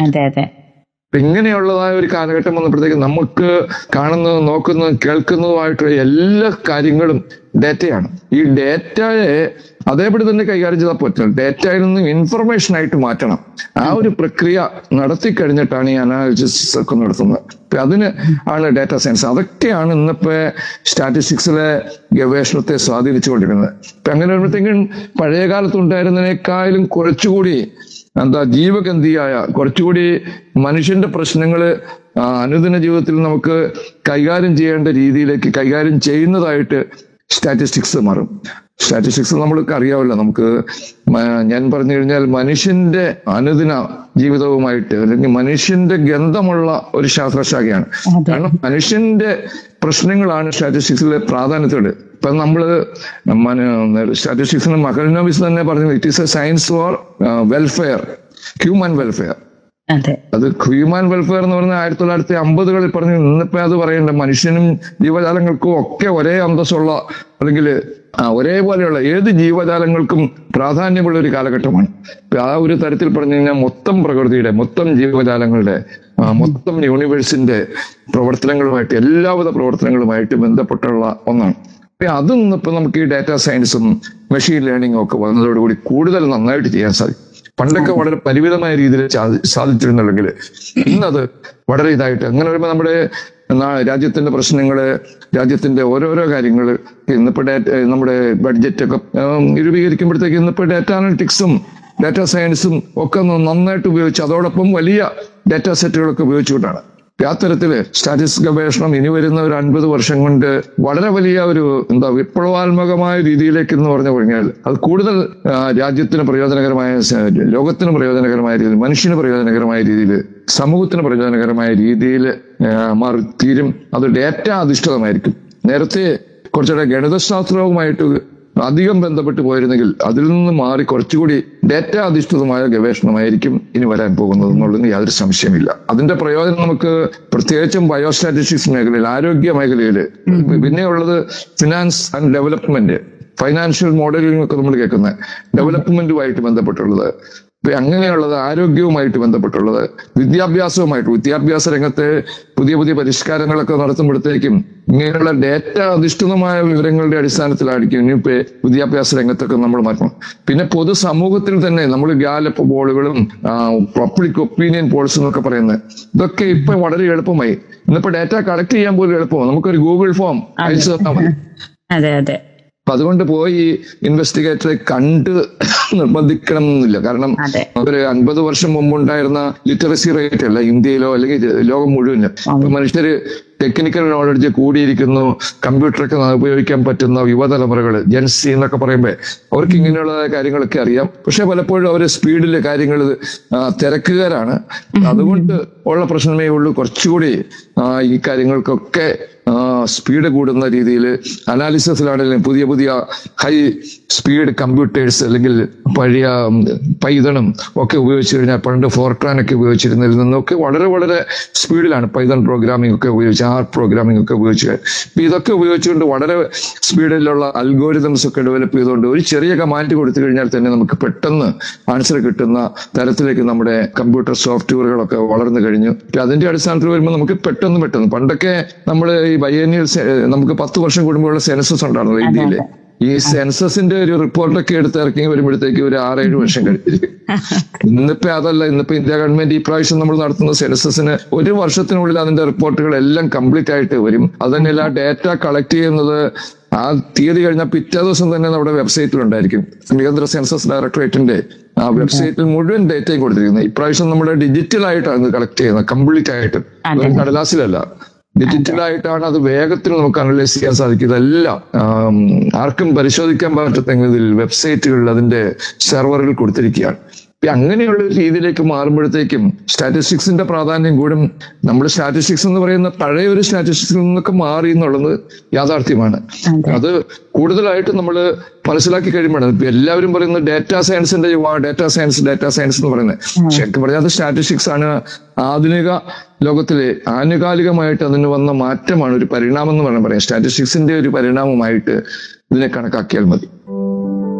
അതെ അതെ അപ്പൊ ഇങ്ങനെയുള്ളതായ ഒരു കാലഘട്ടം വന്നപ്പോഴത്തേക്ക് നമുക്ക് കാണുന്നതും നോക്കുന്നതും കേൾക്കുന്നതുമായിട്ടുള്ള എല്ലാ കാര്യങ്ങളും ഡേറ്റയാണ് ഈ ഡേറ്റയെ അതേപടി തന്നെ കൈകാര്യം ചെയ്താൽ പറ്റില്ല ഡേറ്റയിൽ നിന്ന് ഇൻഫർമേഷൻ ആയിട്ട് മാറ്റണം ആ ഒരു പ്രക്രിയ നടത്തി കഴിഞ്ഞിട്ടാണ് ഈ അനാലിസിസ് ഒക്കെ നടത്തുന്നത് അപ്പൊ അതിന് ആണ് ഡാറ്റ സയൻസ് അതൊക്കെയാണ് ഇന്നിപ്പോ സ്റ്റാറ്റിസ്റ്റിക്സിലെ ഗവേഷണത്തെ സ്വാധീനിച്ചുകൊണ്ടിരുന്നത് അപ്പൊ അങ്ങനെ വരുമ്പോഴത്തേക്കും പഴയ കാലത്ത് ഉണ്ടായിരുന്നതിനേക്കാളും കുറച്ചുകൂടി എന്താ ജീവഗന്ധിയായ കുറച്ചുകൂടി മനുഷ്യന്റെ പ്രശ്നങ്ങള് ആ, അനുദിന ജീവിതത്തിൽ നമുക്ക് കൈകാര്യം ചെയ്യേണ്ട രീതിയിലേക്ക് കൈകാര്യം ചെയ്യുന്നതായിട്ട് സ്റ്റാറ്റിസ്റ്റിക്സ് മാറും സ്റ്റാറ്റിസ്റ്റിക്സ് നമ്മൾക്ക് അറിയാമല്ലോ നമുക്ക് മ- ഞാൻ പറഞ്ഞു കഴിഞ്ഞാൽ മനുഷ്യന്റെ അനുദിന ജീവിതവുമായിട്ട് അല്ലെങ്കിൽ മനുഷ്യന്റെ ഗന്ധമുള്ള ഒരു ശാസ്ത്രശാഖയാണ് അതെ. കാരണം മനുഷ്യന്റെ പ്രശ്നങ്ങളാണ് സ്റ്റാറ്റിസ്റ്റിക്സിലെ പ്രാധാന്യത്തോട് ഇപ്പൊ നമ്മള് സ്റ്റാറ്റിസ്റ്റിക്സിന് മകൽനോവിസ് തന്നെ പറഞ്ഞു it is a science for welfare human welfare അതെ അത് ഹ്യൂമൻ വെൽഫെയർ എന്ന് പറയുന്നത് ആയിരത്തി തൊള്ളായിരത്തി അമ്പതുകളിൽ പറഞ്ഞു ഇന്നിപ്പോ അത് പറയണ്ട മനുഷ്യനും ജീവജാലങ്ങൾക്കും ഒക്കെ ഒരേ അന്തസ്സുള്ള അല്ലെങ്കിൽ ഒരേപോലെയുള്ള ഏത് ജീവജാലങ്ങൾക്കും പ്രാധാന്യമുള്ള ഒരു കാലഘട്ടമാണ് ഇപ്പൊ ആ ഒരു തരത്തിൽ പറഞ്ഞു കഴിഞ്ഞാൽ മൊത്തം പ്രകൃതിയുടെ മൊത്തം ജീവജാലങ്ങളുടെ ആ, മൊത്തം യൂണിവേഴ്സിന്റെ പ്രവർത്തനങ്ങളുമായിട്ട് എല്ലാവിധ പ്രവർത്തനങ്ങളുമായിട്ട് ബന്ധപ്പെട്ടുള്ള ഒന്നാണ് അപ്പൊ അതും ഇപ്പൊ നമുക്ക് ഈ ഡാറ്റാ സയൻസും മെഷീൻ ലേണിംഗും ഒക്കെ വന്നതോടുകൂടി കൂടുതൽ നന്നായിട്ട് ചെയ്യാൻ സാധിക്കും പണ്ടൊക്കെ വളരെ പരിമിതമായ രീതിയിൽ സാധി- സാധിച്ചിരുന്നുണ്ടെങ്കിൽ ഇന്നത് വളരെ ഇതായിട്ട് അങ്ങനെ വരുമ്പോൾ നമ്മുടെ നാ- രാജ്യത്തിന്റെ പ്രശ്നങ്ങള് രാജ്യത്തിന്റെ ഓരോരോ കാര്യങ്ങൾ ഇന്നിപ്പോ ഡാറ്റ നമ്മുടെ ബഡ്ജറ്റ് ഒക്കെ ഉം, രൂപീകരിക്കുമ്പോഴത്തേക്ക് ഇന്നിപ്പോ ഡാറ്റ അനലിറ്റിക്സും ഡാറ്റ സയൻസും ഒക്കെ ഒന്ന് നന്നായിട്ട് ഉപയോഗിച്ച് അതോടൊപ്പം വലിയ ഡാറ്റ സെറ്റുകളൊക്കെ ഉപയോഗിച്ചുകൊണ്ടാണ് ആ തരത്തില് സ്റ്റാറ്റിസ്റ്റിക്സ് ഗവേഷണം ഇനി വരുന്ന ഒരു അൻപത് വർഷം കൊണ്ട് വളരെ വലിയ ഒരു എന്താ വിപ്ലവാത്മകമായ രീതിയിലേക്ക് എന്ന് പറഞ്ഞു കഴിഞ്ഞാൽ അത് കൂടുതൽ ആ, രാജ്യത്തിന് പ്രയോജനകരമായ സ- ലോകത്തിന് പ്രയോജനകരമായ രീതിയിൽ മനുഷ്യന് പ്രയോജനകരമായ രീതിയിൽ സമൂഹത്തിന് പ്രയോജനകരമായ രീതിയിൽ മാറി തീരും അത് ഡേറ്റ അധിഷ്ഠിതമായിരിക്കും നേരത്തെ കുറച്ചുകൂടെ ഗണിതശാസ്ത്രവുമായിട്ട് അധികം ബന്ധപ്പെട്ട് പോയിരുന്നെങ്കിൽ അതിൽ നിന്ന് മാറി കുറച്ചുകൂടി ഡേറ്റ അധിഷ്ഠിതമായ ഗവേഷണമായിരിക്കും ഇനി വരാൻ പോകുന്നത് എന്നുള്ളതിന് യാതൊരു സംശയമില്ല അതിന്റെ പ്രയോജനം നമുക്ക് പ്രത്യേകിച്ചും ബയോസ്റ്റാറ്റിസ്റ്റിക്സ് മേഖലയിൽ ആരോഗ്യ മേഖലയിൽ പിന്നെയുള്ളത് finance and development financial modelling ഒക്കെ നമ്മൾ കേൾക്കുന്നത് ഡെവലപ്മെന്റുമായിട്ട് ബന്ധപ്പെട്ടുള്ളത് ഇപ്പൊ അങ്ങനെയുള്ളത് ആരോഗ്യവുമായിട്ട് ബന്ധപ്പെട്ടുള്ളത് വിദ്യാഭ്യാസവുമായിട്ട് വിദ്യാഭ്യാസ രംഗത്തെ പുതിയ പുതിയ പരിഷ്കാരങ്ങളൊക്കെ നടത്തുമ്പോഴത്തേക്കും ഇങ്ങനെയുള്ള ഡേറ്റ അധിഷ്ഠിതമായ വിവരങ്ങളുടെ അടിസ്ഥാനത്തിലായിരിക്കും ഇനിയിപ്പോ വിദ്യാഭ്യാസ രംഗത്തൊക്കെ നമ്മൾ മാറ്റണം പിന്നെ പൊതുസമൂഹത്തിൽ തന്നെ നമ്മൾ ഗാലപ്പ് പോളുകളും പബ്ലിക് ഒപ്പീനിയൻ പോൾസ് എന്നൊക്കെ പറയുന്നത് ഇതൊക്കെ ഇപ്പൊ വളരെ എളുപ്പമായി ഇന്നിപ്പോ ഡേറ്റ കളക്ട് ചെയ്യാൻ പോലും എളുപ്പമാണ് നമുക്കൊരു ഗൂഗിൾ ഫോം അയച്ചു തന്നാൽ മതി അതെ അതെ അപ്പൊ അതുകൊണ്ട് പോയി ഇൻവെസ്റ്റിഗേറ്ററെ കണ്ട് നിർബന്ധിക്കണം എന്നില്ല കാരണം അതെ ഒരു അൻപത് വർഷം മുമ്പ് ഉണ്ടായിരുന്ന ലിറ്ററസി റേറ്റ് അല്ല ഇന്ത്യയിലോ അല്ലെങ്കിൽ ലോകം മുഴുവൻ ഇപ്പൊ മനുഷ്യര് ടെക്നിക്കൽ നോളജ് കൂടിയിരിക്കുന്നു കമ്പ്യൂട്ടറൊക്കെ ഉപയോഗിക്കാൻ പറ്റുന്ന യുവതലമുറകൾ ജെൻസി എന്നൊക്കെ പറയുമ്പോൾ അവർക്ക് ഇങ്ങനെയുള്ള കാര്യങ്ങളൊക്കെ അറിയാം പക്ഷെ പലപ്പോഴും അവര് സ്പീഡിൽ കാര്യങ്ങൾ തിരക്കുകാരാണ് അതുകൊണ്ട് ഉള്ള പ്രശ്നമേ ഉള്ളൂ കുറച്ചുകൂടി ആ, ഈ കാര്യങ്ങൾക്കൊക്കെ സ്പീഡ് കൂടുന്ന രീതിയിൽ അനാലിസിസിലാണെങ്കിലും പുതിയ പുതിയ ഹൈ സ്പീഡ് കമ്പ്യൂട്ടേഴ്സ് അല്ലെങ്കിൽ പഴയ ഉം, പൈതണും ഒക്കെ ഉപയോഗിച്ച് കഴിഞ്ഞാൽ പണ്ട് ഫോർട്രാൻ ഒക്കെ ഉപയോഗിച്ചിരുന്നതിൽ നിന്നൊക്കെ വളരെ വളരെ സ്പീഡിലാണ് പൈതൺ പ്രോഗ്രാമിംഗ് ഒക്കെ ഉപയോഗിച്ച് ആർ പ്രോഗ്രാമിംഗ് ഒക്കെ ഉപയോഗിച്ച് ഇപ്പൊ ഇതൊക്കെ ഉപയോഗിച്ചുകൊണ്ട് വളരെ സ്പീഡിലുള്ള അൽഗോരിതംസ് ഒക്കെ ഡെവലപ്പ് ചെയ്തുകൊണ്ട് ഒരു ചെറിയ കമാൻഡ് കൊടുത്തു കഴിഞ്ഞാൽ തന്നെ നമുക്ക് പെട്ടെന്ന് ആൻസർ കിട്ടുന്ന തരത്തിലേക്ക് നമ്മുടെ കമ്പ്യൂട്ടർ സോഫ്റ്റ്വെയറുകളൊക്കെ വളർന്നു കഴിഞ്ഞു ഇപ്പൊ അതിന്റെ അടിസ്ഥാനത്തിൽ വരുമ്പോൾ നമുക്ക് പെട്ടെന്ന് പെട്ടെന്ന് പണ്ടൊക്കെ നമ്മൾ ഈ ബയേനിയൽ നമുക്ക് പത്ത് വർഷം കൂടുമ്പോഴുള്ള സെൻസസ് ഉണ്ടായിരുന്നു ഇന്ത്യയില് ഈ സെൻസസിന്റെ ഒരു റിപ്പോർട്ടൊക്കെ എടുത്ത് ഇറക്കി വരുമ്പോഴത്തേക്ക് ഒരു ആറേഴ് വർഷം കഴിഞ്ഞിരിക്കും ഇന്നിപ്പോ അതല്ല ഇന്നിപ്പോ ഇന്ത്യ ഗവൺമെന്റ് ഈ പ്രാവശ്യം നമ്മൾ നടത്തുന്ന സെൻസസിന് ഒരു വർഷത്തിനുള്ളിൽ അതിന്റെ റിപ്പോർട്ടുകൾ എല്ലാം കംപ്ലീറ്റ് ആയിട്ട് വരും അത് തന്നെയല്ല ഡേറ്റ കളക്ട് ചെയ്യുന്നത് ആ തീയതി കഴിഞ്ഞാൽ പിറ്റേ ദിവസം തന്നെ നമ്മുടെ വെബ്സൈറ്റിൽ ഉണ്ടായിരിക്കും കേന്ദ്ര സെൻസസ് ഡയറക്ടറേറ്റിന്റെ ആ വെബ്സൈറ്റിൽ മുഴുവൻ ഡേറ്റയും കൊടുത്തിരിക്കുന്നത് ഇപ്രാവശ്യം നമ്മുടെ ഡിജിറ്റൽ ആയിട്ടാണ് കളക്ട് ചെയ്യുന്നത് കംപ്ലീറ്റ് ആയിട്ട് അതെ. വെറും കടലാസിലല്ല ഡിജിറ്റലായിട്ടാണ് അത് വേഗത്തിൽ നമുക്ക് അനലൈസ് ചെയ്യാൻ സാധിക്കും ഇതെല്ലാം ആം, ആർക്കും പരിശോധിക്കാൻ പറ്റത്ത ഇതിൽ വെബ്സൈറ്റുകളിൽ അതിന്റെ സെർവറുകൾ കൊടുത്തിരിക്കുകയാണ് ഇപ്പൊ അങ്ങനെയുള്ള ഒരു രീതിയിലേക്ക് മാറുമ്പോഴത്തേക്കും സ്റ്റാറ്റിസ്റ്റിക്സിന്റെ പ്രാധാന്യം കൂടും നമ്മൾ സ്റ്റാറ്റിസ്റ്റിക്സ് എന്ന് പറയുന്ന പഴയ ഒരു സ്റ്റാറ്റിസ്റ്റിക്സിൽ നിന്നൊക്കെ മാറി എന്നുള്ളത് യാഥാർത്ഥ്യമാണ് അതെ അത് കൂടുതലായിട്ട് നമ്മൾ മനസ്സിലാക്കി കഴിയുമ്പോഴാണ് ഇപ്പൊ എല്ലാവരും പറയുന്നത് ഡാറ്റാ സയൻസിന്റെ യുഗമാണ് ഡാറ്റാ സയൻസ് ഡാറ്റാ സയൻസ് എന്ന് പറയുന്നത് ശരിക്കും പറഞ്ഞാൽ അത് സ്റ്റാറ്റിസ്റ്റിക്സ് ആണ് ആധുനിക ലോകത്തിലെ ആനുകാലികമായിട്ട് അതിന് വന്ന മാറ്റമാണ് ഒരു പരിണാമം എന്ന് വേണം പറയാം സ്റ്റാറ്റിസ്റ്റിക്സിന്റെ ഒരു പരിണാമമായിട്ട് ഇതിനെ കണക്കാക്കിയാൽ മതി